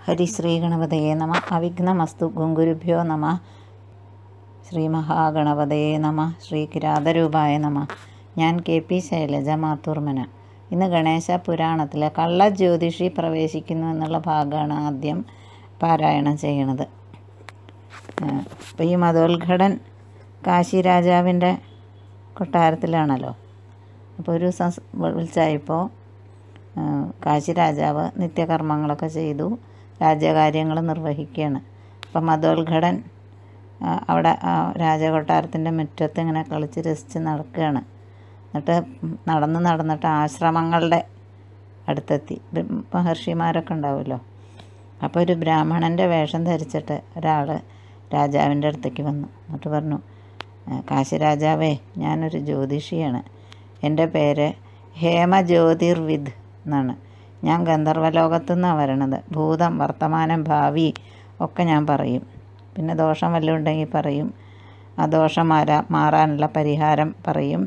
ഹരിശ്രീ ഗണപതയെ നമ അവിഘ്നമസ്തു ഗുങ്കുരുഭ്യോ നമ ശ്രീ മഹാഗണപതയെ നമ ശ്രീ കിരാതരൂപായ നമ ഞാൻ കെ പി ശൈലജ മാത്തൂർമന ഇന്ന് ഗണേശ പുരാണത്തിലെ കള്ള ജ്യോതിഷി പ്രവേശിക്കുന്നു എന്നുള്ള ഭാഗമാണ് ആദ്യം പാരായണം ചെയ്യണത് അപ്പോൾ ഈ മതോത്ഘടൻ കാശി രാജാവിൻ്റെ കൊട്ടാരത്തിലാണല്ലോ അപ്പോൾ ഒരു ദിവസം വിളിച്ചായപ്പോൾ കാശി രാജാവ് നിത്യകർമ്മങ്ങളൊക്കെ ചെയ്തു രാജ്യകാര്യങ്ങൾ നിർവഹിക്കുകയാണ് അപ്പം മതോത്ഘടൻ അവിടെ ആ രാജകൊട്ടാരത്തിൻ്റെ മുറ്റത്ത് ഇങ്ങനെ കളിച്ച് രസിച്ച് നടക്കുകയാണ് എന്നിട്ട് നടന്ന് നടന്നിട്ട് ആശ്രമങ്ങളുടെ അടുത്തെത്തി മഹർഷിമാരൊക്കെ ഉണ്ടാവുമല്ലോ അപ്പോൾ ഒരു ബ്രാഹ്മണൻ്റെ വേഷം ധരിച്ചിട്ട് ഒരാൾ രാജാവിൻ്റെ അടുത്തേക്ക് വന്നു എന്നിട്ട് പറഞ്ഞു കാശി രാജാവേ ഞാനൊരു ജ്യോതിഷിയാണ് എൻ്റെ പേര് ഹേമ ജ്യോതിർവിദ് എന്നാണ് ഞാൻ ഗന്ധർവലോകത്തു നിന്നാണ് വരണത് ഭൂതം വർത്തമാനം ഭാവി ഒക്കെ ഞാൻ പറയും പിന്നെ ദോഷം വല്ലതും ഉണ്ടെങ്കിൽ പറയും ആ ദോഷം മാറാ മാറാനുള്ള പരിഹാരം പറയും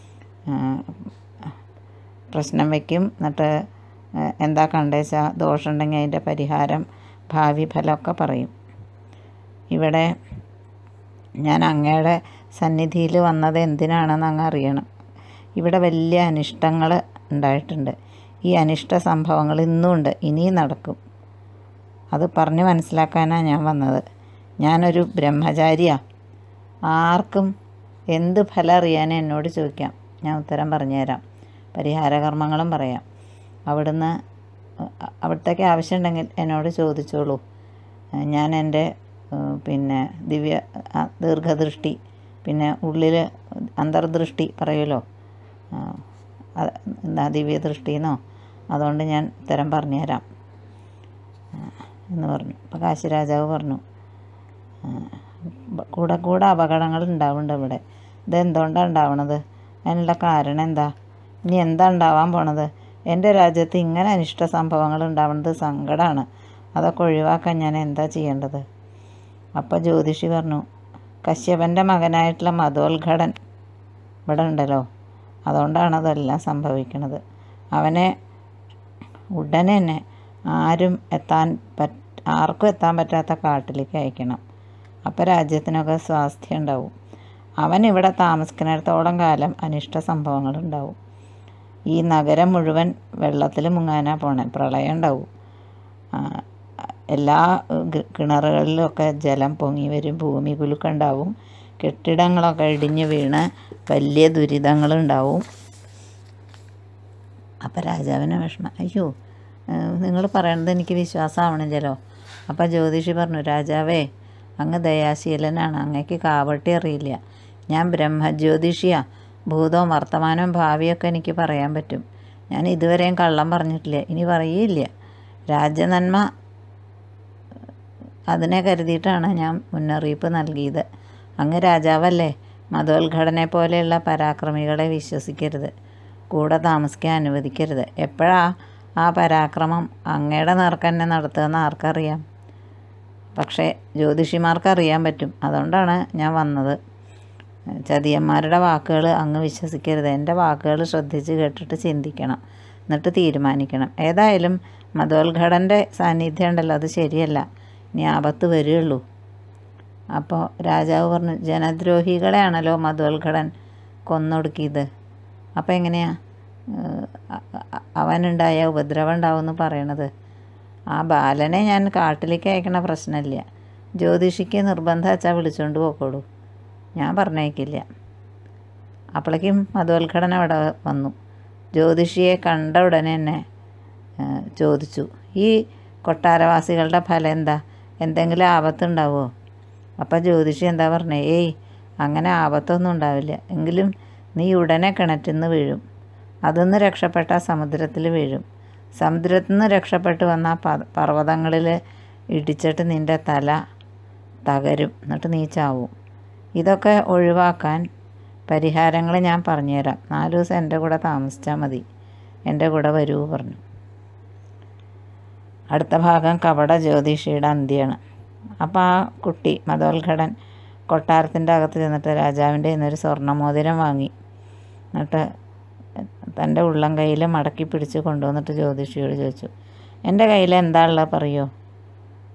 പ്രശ്നം വയ്ക്കും എന്നിട്ട് എന്താ കണ്ടേച്ചാൽ ദോഷമുണ്ടെങ്കിൽ അതിൻ്റെ പരിഹാരം ഭാവി ഫലമൊക്കെ പറയും ഇവിടെ ഞാൻ അങ്ങയുടെ സന്നിധിയിൽ വന്നത് എന്തിനാണെന്ന് അങ്ങ് അറിയണം ഇവിടെ വലിയ അനിഷ്ടങ്ങൾ ഉണ്ടായിട്ടുണ്ട് ഈ അനിഷ്ട സംഭവങ്ങൾ ഇന്നും ഉണ്ട് ഇനിയും നടക്കും അത് പറഞ്ഞ് മനസ്സിലാക്കാനാണ് ഞാൻ വന്നത് ഞാനൊരു ബ്രഹ്മചാരിയാണ് ആർക്കും എന്ത് ഫലം അറിയാനും എന്നോട് ചോദിക്കാം ഞാൻ ഉത്തരം പറഞ്ഞുതരാം പരിഹാരകർമ്മങ്ങളും പറയാം അവിടുന്ന് അവിടത്തേക്ക് ആവശ്യമുണ്ടെങ്കിൽ എന്നോട് ചോദിച്ചോളൂ ഞാൻ എൻ്റെ പിന്നെ ദിവ്യ ദീർഘദൃഷ്ടി പിന്നെ ഉള്ളിൽ അന്തർദൃഷ്ടി പറയുമല്ലോ എന്താ ദിവ്യദൃഷ്ടിന്നോ അതുകൊണ്ട് ഞാൻ ഉത്തരം പറഞ്ഞുതരാം എന്ന് പറഞ്ഞു അപ്പോൾ കാശിരാജാവ് പറഞ്ഞു കൂടെ കൂടെ അപകടങ്ങൾ ഉണ്ടാവുന്നുണ്ട് ഇവിടെ ഇതെന്തുകൊണ്ടാണ് ഉണ്ടാവണത് അതിനുള്ള കാരണം എന്താ ഇനി എന്താ ഉണ്ടാവാൻ പോണത് എൻ്റെ രാജ്യത്ത് ഇങ്ങനെ അനിഷ്ട സംഭവങ്ങൾ ഉണ്ടാവുന്നത് സങ്കടമാണ് അതൊക്കെ ഒഴിവാക്കാൻ ഞാൻ എന്താ ചെയ്യേണ്ടത് അപ്പോൾ ജ്യോതിഷി പറഞ്ഞു കശ്യപൻ്റെ മകനായിട്ടുള്ള മതോത്ഘടൻ ഇവിടെ ഉണ്ടല്ലോ അതുകൊണ്ടാണ് അതെല്ലാം സംഭവിക്കുന്നത് അവനെ ഉടനെ തന്നെ ആരും എത്താൻ പറ്റ ആർക്കും എത്താൻ പറ്റാത്ത കാട്ടിലേക്ക് അയക്കണം അപ്പോൾ രാജ്യത്തിനൊക്കെ സ്വാസ്ഥ്യം ഉണ്ടാവും അവൻ ഇവിടെ താമസിക്കുന്നിടത്തോളം കാലം അനിഷ്ട സംഭവങ്ങൾ ഉണ്ടാവും ഈ നഗരം മുഴുവൻ വെള്ളത്തിൽ മുങ്ങാനാ പോണേ പ്രളയം ഉണ്ടാവും എല്ലാ കിണറുകളിലൊക്കെ ജലം പൊങ്ങി വരും ഭൂമി കുലുക്കുണ്ടാവും കെട്ടിടങ്ങളൊക്കെ ഇടിഞ്ഞ് വീണ് വലിയ ദുരിതങ്ങളുണ്ടാവും അപ്പം രാജാവിന് വിഷമം അയ്യോ നിങ്ങൾ പറയണത് എനിക്ക് വിശ്വാസമാവണില്ലല്ലോ അപ്പം ജ്യോതിഷി പറഞ്ഞു രാജാവേ അങ്ങ് ദയാശീലനാണ് അങ്ങക്ക് കാവട്ടി അറിയില്ല ഞാൻ ബ്രഹ്മജ്യോതിഷിയാണ് ഭൂതവും വർത്തമാനവും ഭാവിയൊക്കെ എനിക്ക് പറയാൻ പറ്റും ഞാൻ ഇതുവരെയും കള്ളം പറഞ്ഞിട്ടില്ല ഇനി പറയില്ല രാജ്യനന്മ അതിനെ കരുതിയിട്ടാണ് ഞാൻ മുന്നറിയിപ്പ് നൽകിയത് അങ്ങ് രാജാവല്ലേ മതോത്ഘടനെ പോലെയുള്ള പരാക്രമികളെ വിശ്വസിക്കരുത് കൂടെ താമസിക്കാൻ അനുവദിക്കരുത് എപ്പോഴാ ആ പരാക്രമം അങ്ങയുടെ നേർക്കന്നെ നടത്തുകയെന്ന് ആർക്കറിയാം പക്ഷേ ജ്യോതിഷിമാർക്ക് അറിയാൻ പറ്റും അതുകൊണ്ടാണ് ഞാൻ വന്നത് ചതിയന്മാരുടെ വാക്കുകൾ അങ്ങ് വിശ്വസിക്കരുത് എൻ്റെ വാക്കുകൾ ശ്രദ്ധിച്ച് കേട്ടിട്ട് ചിന്തിക്കണം എന്നിട്ട് തീരുമാനിക്കണം ഏതായാലും മതോത്ഘടൻ്റെ സാന്നിധ്യം ഉണ്ടല്ലോ അത് ശരിയല്ല ഇനി ആപത്ത് വരികയുള്ളൂ അപ്പോൾ രാജാവ് പറഞ്ഞു ജനദ്രോഹികളെയാണല്ലോ മധുവൽഘടൻ കൊന്നൊടുക്കിയത് അപ്പോൾ എങ്ങനെയാ അവനുണ്ടായ ഉപദ്രവം ഉണ്ടാവുമെന്ന് പറയണത് ആ ബാലനെ ഞാൻ കാട്ടിലേക്ക് അയക്കണ പ്രശ്നമില്ല ജ്യോതിഷിക്ക് നിർബന്ധം വെച്ചാൽ വിളിച്ചുകൊണ്ട് പോക്കോളൂ ഞാൻ പറഞ്ഞേക്കില്ല അപ്പോഴേക്കും മധുവൽഘടൻ അവിടെ വന്നു ജ്യോതിഷിയെ കണ്ട ഉടനെ തന്നെ ചോദിച്ചു ഈ കൊട്ടാരവാസികളുടെ ഫലം എന്താ എന്തെങ്കിലും ആപത്തുണ്ടാവുമോ അപ്പോൾ ജ്യോതിഷി എന്താ പറഞ്ഞേ ഏയ് അങ്ങനെ ആപത്തൊന്നും ഉണ്ടാവില്ല എങ്കിലും നീ ഉടനെ കിണറ്റിൽ നിന്ന് വീഴും അതിന്ന് രക്ഷപ്പെട്ട സമുദ്രത്തിൽ വീഴും സമുദ്രത്തിൽ നിന്ന് രക്ഷപ്പെട്ട് വന്ന പർവ്വതങ്ങളിൽ ഇടിച്ചിട്ട് നിൻ്റെ തല തകരും എന്നിട്ട് നീ ചാവും ഇതൊക്കെ ഒഴിവാക്കാൻ പരിഹാരങ്ങൾ ഞാൻ പറഞ്ഞുതരാം നാല് ദിവസം എൻ്റെ കൂടെ താമസിച്ചാൽ മതി എൻ്റെ കൂടെ വരൂ പറഞ്ഞു അടുത്ത ഭാഗം കപട ജ്യോതിഷിയുടെ അന്ത്യമാണ് അപ്പോൾ ആ കുട്ടി മതോത്ഘടൻ കൊട്ടാരത്തിൻ്റെ അകത്ത് ചെന്നിട്ട് രാജാവിൻ്റെ ഇന്നൊരു സ്വർണ്ണമോതിരം വാങ്ങി എന്നിട്ട് തൻ്റെ ഉള്ളം കയ്യിൽ മടക്കി പിടിച്ച് കൊണ്ടുവന്നിട്ട് ജ്യോതിഷിയോട് ചോദിച്ചു എൻ്റെ കയ്യിൽ എന്താ ഉള്ളത് പറയോ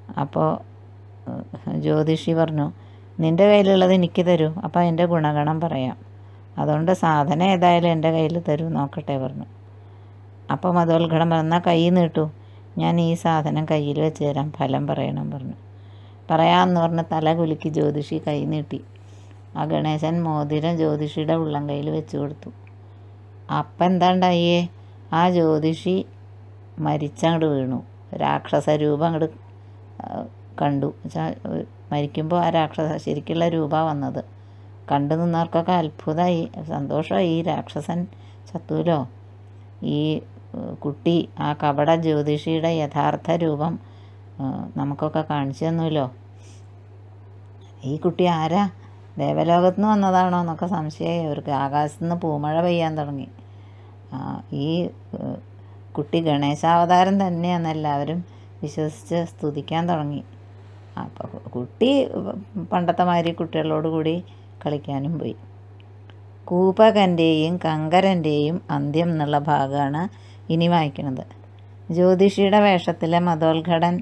അപ്പോൾ ഏഹ്, ജ്യോതിഷി പറഞ്ഞു നിൻ്റെ കയ്യിലുള്ളത് എനിക്ക് തരൂ അപ്പോൾ അതിൻ്റെ ഗുണഗണം പറയാം അതുകൊണ്ട് സാധനം ഏതായാലും എൻ്റെ കയ്യിൽ തരൂ നോക്കട്ടെ പറഞ്ഞു അപ്പോൾ മതോത്ഘടം പറഞ്ഞാൽ കൈ നീട്ടു ഞാൻ ഈ സാധനം കയ്യിൽ വെച്ച് തരാം ഫലം പറയണം പറഞ്ഞു പറയാമെന്ന് പറഞ്ഞ് തല കുലുക്കി ജ്യോതിഷി കൈ നീട്ടി ആ ഗണേശൻ മോതിരം ജ്യോതിഷിയുടെ ഉള്ളം കയ്യിൽ വെച്ച് കൊടുത്തു അപ്പം എന്താണ്ടായേ ആ ജ്യോതിഷി മരിച്ചങ്ങോട്ട് വീണു രാക്ഷസ രൂപം അങ്ങോട്ട് കണ്ടു മരിക്കുമ്പോൾ ആ രാക്ഷസ ശരിക്കുള്ള രൂപ വന്നത് കണ്ടു നിന്നവർക്കൊക്കെ അത്ഭുതമായി സന്തോഷമായി ഈ രാക്ഷസൻ ചത്തൂലോ ഈ ഏഹ്, കുട്ടി ആ കപട ജ്യോതിഷിയുടെ യഥാർത്ഥ രൂപം ഏഹ്, നമുക്കൊക്കെ കാണിച്ചു തന്നൂലോ ഈ കുട്ടി ആരാ ദേവലോകത്ത് നിന്ന് വന്നതാണോ എന്നൊക്കെ സംശയമായി അവർക്ക് ആകാശത്ത് നിന്ന് പൂമഴ പെയ്യാൻ തുടങ്ങി ആ, ഈ ഏഹ്, കുട്ടി ഗണേശാവതാരം തന്നെയാണെന്ന് എല്ലാവരും വിശ്വസിച്ച് സ്തുതിക്കാൻ തുടങ്ങി അപ്പോൾ കുട്ടി പണ്ടത്തെ മാതിരി കുട്ടികളോട് കൂടി കളിക്കാനും പോയി കൂപകൻ്റെയും കങ്കരൻ്റെയും അന്ത്യം എന്നുള്ള ഭാഗമാണ് ഇനി വായിക്കുന്നത് ജ്യോതിഷിയുടെ വേഷത്തിലെ മതോത്ഘടൻ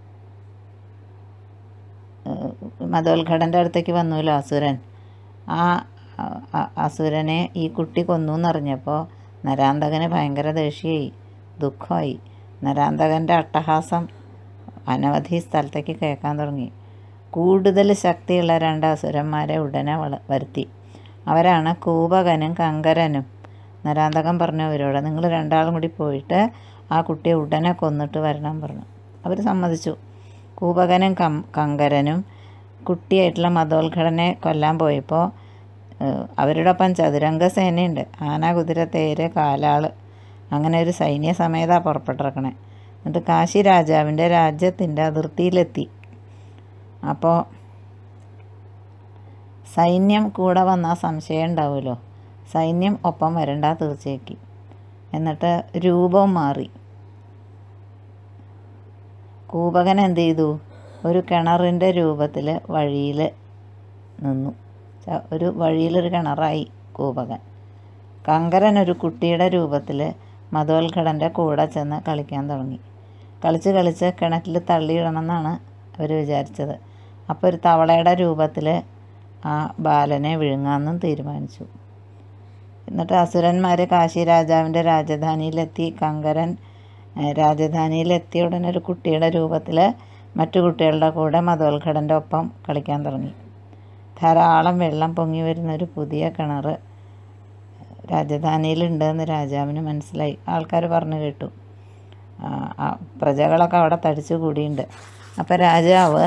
ഏഹ്, മതോത്ഘടൻ്റെ അടുത്തേക്ക് വന്നുല്ലോ അസുരൻ ആ അ- അ- അസുരനെ ഈ കുട്ടി കൊന്നു എന്നറിഞ്ഞപ്പോൾ നരാന്തകന് ഭയങ്കര ദേഷ്യമായി ദുഃഖമായി നരാന്തകൻ്റെ അട്ടഹാസം അനവധി സ്ഥലത്തേക്ക് കേൾക്കാൻ തുടങ്ങി കൂടുതൽ ശക്തിയുള്ള രണ്ട് അസുരന്മാരെ ഉടനെ വള വരുത്തി അവരാണ് കൂപകനും കങ്കരനും നരാന്തകൻ പറഞ്ഞു അവരോട് നിങ്ങൾ രണ്ടാളും കൂടി പോയിട്ട് ആ കുട്ടിയെ ഉടനെ കൊന്നിട്ട് വരണം പറഞ്ഞു അവർ സമ്മതിച്ചു കൂപകനും കം കങ്കരനും കുട്ടിയായിട്ടുള്ള മതോത്ഘടനെ കൊല്ലാൻ പോയപ്പോൾ ഏഹ്, അവരുടെ ഒപ്പം ചതുരംഗ സേനയുണ്ട് ആന കുതിര തേര് കാലാള് അങ്ങനെ ഒരു സൈന്യ സമേത പുറപ്പെട്ടിറക്കണേ എന്നിട്ട് കാശി രാജാവിൻ്റെ രാജ്യത്തിൻ്റെ അതിർത്തിയിലെത്തി അപ്പോൾ സൈന്യം കൂടെ വന്നാൽ സംശയം ഉണ്ടാവുമല്ലോ സൈന്യം ഒപ്പം വരണ്ട തീർച്ചയാക്കി എന്നിട്ട് രൂപം മാറി കൂപകൻ എന്ത് ചെയ്തു ഒരു കിണറിൻ്റെ രൂപത്തിൽ വഴിയിൽ നിന്നു ച- ഒരു വഴിയിലൊരു കിണറായി കൂപകൻ കങ്കരൻ ഒരു കുട്ടിയുടെ രൂപത്തിൽ മധോത്ഘടൻ്റെ കൂടെ ചെന്ന് കളിക്കാൻ തുടങ്ങി കളിച്ച് കളിച്ച് കിണറ്റിൽ തള്ളിയിടണമെന്നാണ് അവർ വിചാരിച്ചത് അപ്പോൾ ഒരു തവളയുടെ രൂപത്തിൽ ആ ബാലനെ വിഴുങ്ങാമെന്നും തീരുമാനിച്ചു എന്നിട്ട് അസുരന്മാർ കാശി രാജാവിൻ്റെ രാജധാനിയിലെത്തി കങ്കരൻ ഏഹ്, രാജധാനിയിലെത്തിയ ഉടനെ ഒരു കുട്ടിയുടെ രൂപത്തിൽ മറ്റു കുട്ടികളുടെ കൂടെ മതോത്ഘടൻ്റെ ഒപ്പം കളിക്കാൻ തുടങ്ങി ധാരാളം വെള്ളം പൊങ്ങി വരുന്ന ഒരു പുതിയ കിണർ രാജധാനിയിലുണ്ടെന്ന് രാജാവിന് മനസ്സിലായി ആൾക്കാർ പറഞ്ഞു കേട്ടു ആ, ആ പ്രജകളൊക്കെ അവിടെ തടിച്ചു കൂടിയുണ്ട് അപ്പോൾ രാജാവ്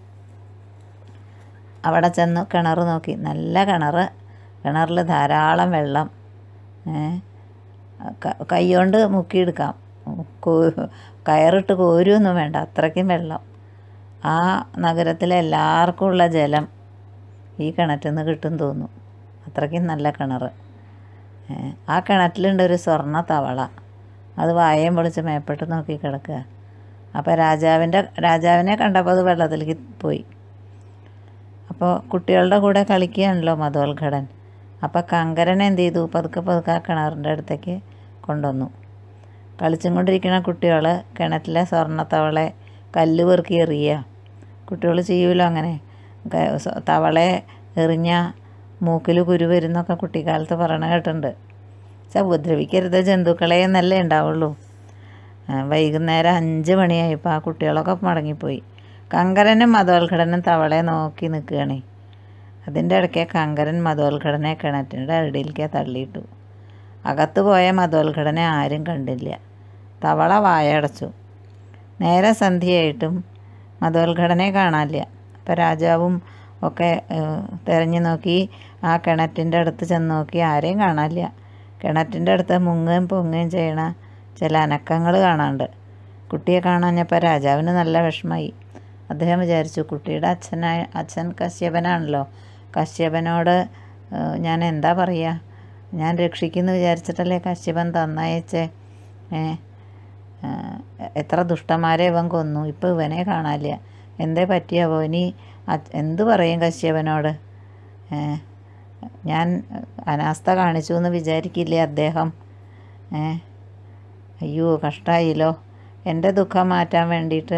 അവിടെ ചെന്ന് കിണർ നോക്കി നല്ല കിണർ കിണറിൽ ധാരാളം വെള്ളം ഏ, ക- കൈകൊണ്ട് മുക്കിയെടുക്കാം കോ കയറിട്ട് കോരുമൊന്നും വേണ്ട അത്രയ്ക്കും വെള്ളം ആ നഗരത്തിലെ എല്ലാവർക്കും ഉള്ള ജലം ഈ കിണറ്റിൽ നിന്ന് കിട്ടും തോന്നും അത്രയ്ക്കും നല്ല കിണർ ഏ, ആ കിണറ്റിലുണ്ട് ഒരു സ്വർണ്ണ തവള അത് വായയും പൊളിച്ച് മേപ്പെട്ട് നോക്കി കിടക്കുക അപ്പോൾ രാജാവിൻ്റെ രാജാവിനെ കണ്ടപ്പോൾ അത് വെള്ളത്തിലേക്ക് പോയി അപ്പോൾ കുട്ടികളുടെ കൂടെ കളിക്കുകയാണല്ലോ മധോത്ഘടൻ അപ്പോൾ കങ്കരൻ എന്ത് ചെയ്തു പതുക്കെ പതുക്കെ ആ കിണറിൻ്റെ അടുത്തേക്ക് കൊണ്ടുവന്നു കളിച്ചും കൊണ്ടിരിക്കുന്ന കുട്ടികൾ കിണറ്റിലെ സ്വർണ്ണത്തവളെ കല്ല് പെറുക്കി എറിയുക കുട്ടികൾ ചെയ്യുമല്ലോ അങ്ങനെ ക- സ- തവളയെ എറിഞ്ഞ മൂക്കിൽ കുരു വരുന്നൊക്കെ കുട്ടിക്കാലത്ത് പറയണ കേട്ടിട്ടുണ്ട് വെച്ചാൽ ഉപദ്രവിക്കരുത് ജന്തുക്കളെ എന്നല്ലേ ഉണ്ടാവുള്ളൂ ആ, വൈകുന്നേരം അഞ്ച് മണിയായപ്പോൾ ആ കുട്ടികളൊക്കെ മടങ്ങിപ്പോയി കങ്കരനും മതോത്ഘടനും തവളയെ നോക്കി നിൽക്കുകയാണേ അതിൻ്റെ ഇടയ്ക്ക് കങ്കരൻ മതോത്ഘടനെ കിണറ്റിൻ്റെ അടിയിലേക്ക് തള്ളിയിട്ടു അകത്ത് പോയ മതോത്ഘടനെ ആരും കണ്ടില്ല തവള വായടച്ചു നേരെ സന്ധ്യയായിട്ടും മതോത്ഘടനെ കാണാനില്ല അപ്പോൾ രാജാവും ഒക്കെ ഏഹ്, തെരഞ്ഞു നോക്കി ആ കിണറ്റിൻ്റെ അടുത്ത് ചെന്ന് നോക്കി ആരെയും കാണാനില്ല കിണറ്റിൻ്റെ അടുത്ത് മുങ്ങുകയും പൊങ്ങുകയും ചെയ്യണ ചില അനക്കങ്ങൾ കാണാണ്ട് കുട്ടിയെ കാണാഞ്ഞപ്പോൾ രാജാവിന് നല്ല വിഷമമായി അദ്ദേഹം വിചാരിച്ചു കുട്ടിയുടെ അച്ഛനായ അച്ഛൻ കശ്യപനാണല്ലോ കശ്യപനോട് ഏഹ്, ഞാൻ എന്താ പറയുക ഞാൻ രക്ഷിക്കുന്നു വിചാരിച്ചിട്ടല്ലേ കശ്യപൻ തന്നയച്ചേ ഏ ആ, എത്ര ദുഷ്ടന്മാരെ ഇവൻ കൊന്നു ഇപ്പോൾ ഇവനെ കാണാനില്ല എന്തേ പറ്റിയാവോ ഇനി അ- എന്ത് പറയും കശ്യപനോട് ഏ ഞാൻ അനാസ്ഥ കാണിച്ചു എന്ന് വിചാരിക്കില്ലേ അദ്ദേഹം ഏ അയ്യോ കഷ്ടമായില്ലോ എൻ്റെ ദുഃഖം മാറ്റാൻ വേണ്ടിയിട്ട്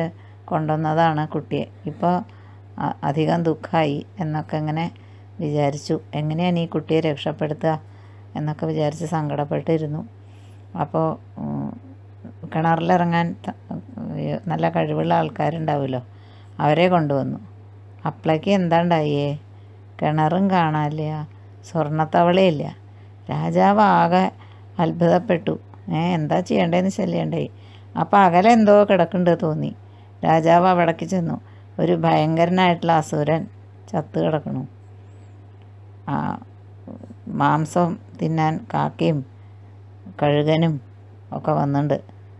കൊണ്ടുവന്നതാണ് കുട്ടിയെ ഇപ്പോൾ അ- അധികം ദുഃഖമായി എന്നൊക്കെ ഇങ്ങനെ വിചാരിച്ചു എങ്ങനെയാണ് ഈ കുട്ടിയെ രക്ഷപ്പെടുത്തുക എന്നൊക്കെ വിചാരിച്ച് സങ്കടപ്പെട്ടിരുന്നു അപ്പോൾ ഉം, കിണറിലിറങ്ങാൻ ത- ഏ, നല്ല കഴിവുള്ള ആൾക്കാരുണ്ടാവുമല്ലോ അവരെ കൊണ്ടുവന്നു അപ്പളേക്ക് എന്താ ഉണ്ടായേ കിണറും കാണാനില്ല സ്വർണ്ണത്തവളയില്ല രാജാവ് ആകെ അത്ഭുതപ്പെട്ടു ഏ എന്താ ചെയ്യേണ്ടതെന്ന് ശല്യണ്ടേ അപ്പോൾ അകലെ എന്തോ കിടക്കുന്നുണ്ട് തോന്നി രാജാവ് അവിടേക്ക് ചെന്നു ഒരു ഭയങ്കരനായിട്ടുള്ള അസുരൻ ചത്ത് കിടക്കണു ആ മാംസം തിന്നാൻ കാക്കയും കഴുകനും ഒക്കെ വന്നിട്ടുണ്ട്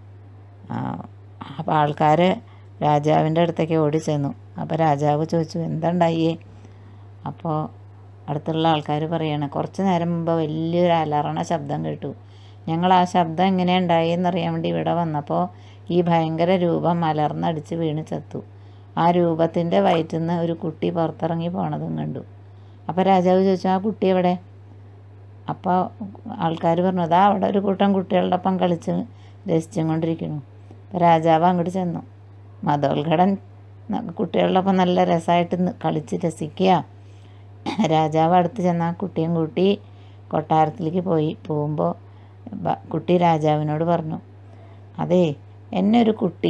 അപ്പോൾ ആൾക്കാർ രാജാവിൻ്റെ അടുത്തേക്ക് ഓടി ചെന്നു അപ്പോൾ രാജാവ് ചോദിച്ചു എന്തുണ്ടായേ അപ്പോൾ അടുത്തുള്ള ആൾക്കാർ പറയാണ് കുറച്ച് നേരം മുമ്പ് വലിയൊരു അലറണ ശബ്ദം കേട്ടു ഞങ്ങൾ ആ ശബ്ദം എങ്ങനെ ഉണ്ടായെന്നറിയാൻ വേണ്ടി ഇവിടെ വന്നപ്പോൾ ഈ ഭയങ്കര രൂപം മലർന്നടിച്ച് വീണ് ചത്തു ആ രൂപത്തിൻ്റെ വയറ്റിൽ നിന്ന് ഒരു കുട്ടി പുറത്തിറങ്ങി പോണതും കണ്ടു അപ്പോൾ രാജാവ് ചോദിച്ചു ആ കുട്ടി എവിടെ അപ്പോൾ ആൾക്കാർ പറഞ്ഞു അതാ അവിടെ ഒരു കൂട്ടം കുട്ടികളുടെ ഒപ്പം കളിച്ച് രസിച്ചും കൊണ്ടിരിക്കുന്നു അപ്പോൾ രാജാവ് അങ്ങോട്ട് ചെന്നു മതോത്ഘടൻ ന- കുട്ടികളുടെ ഒപ്പം നല്ല രസമായിട്ട് നി- കളിച്ച് രസിക്കുക രാജാവ് അടുത്ത് ചെന്ന് ആ കുട്ടിയും കൂട്ടി കൊട്ടാരത്തിലേക്ക് പോയി പോകുമ്പോൾ ബ- കുട്ടി രാജാവിനോട് പറഞ്ഞു അതേ എന്നെ ഒരു കുട്ടി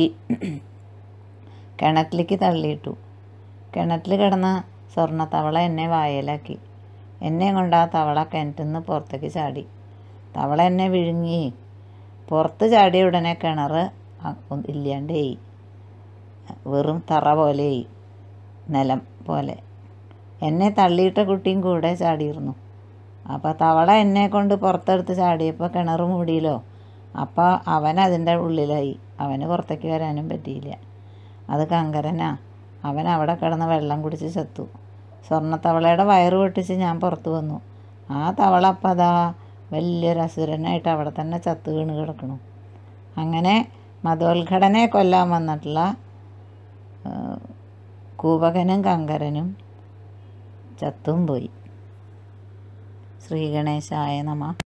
കിണറ്റിലേക്ക് തള്ളിയിട്ടു കിണറ്റിൽ കിടന്ന സ്വർണ്ണ തവള എന്നെ വായലാക്കി എന്നെ കൊണ്ട് ആ തവള കിണറ്റിൽ നിന്ന് പുറത്തേക്ക് ചാടി തവള എന്നെ വിഴുങ്ങി പുറത്ത് ചാടിയ ഉടനെ കിണർ ഇല്ലാണ്ടേയി വെറും തറ പോലെയായി നിലം പോലെ എന്നെ തള്ളിയിട്ട കുട്ടിയും കൂടെ ചാടിയിരുന്നു അപ്പോൾ തവള എന്നെ കൊണ്ട് പുറത്തെടുത്ത് ചാടിയപ്പോൾ കിണർ മൂടിയല്ലോ അപ്പോൾ അവൻ അതിൻ്റെ ഉള്ളിലായി അവന് പുറത്തേക്ക് വരാനും പറ്റിയില്ല അത് കങ്കരനാ അവൻ അവിടെ കിടന്ന് വെള്ളം കുടിച്ച് ചത്തു സ്വർണ്ണത്തവളയുടെ വയറ് പൊട്ടിച്ച് ഞാൻ പുറത്ത് വന്നു ആ തവള അപ്പം അതാ വലിയൊരു അസുരനായിട്ട് അവിടെ തന്നെ ചത്ത് വീണ് കിടക്കണു അങ്ങനെ മതോത്ഘടനെ കൊല്ലാൻ വന്നിട്ടുള്ള ആ, കൂപകനും കങ്കരനും ചത്തും പോയി ശ്രീഗണേശായ നമ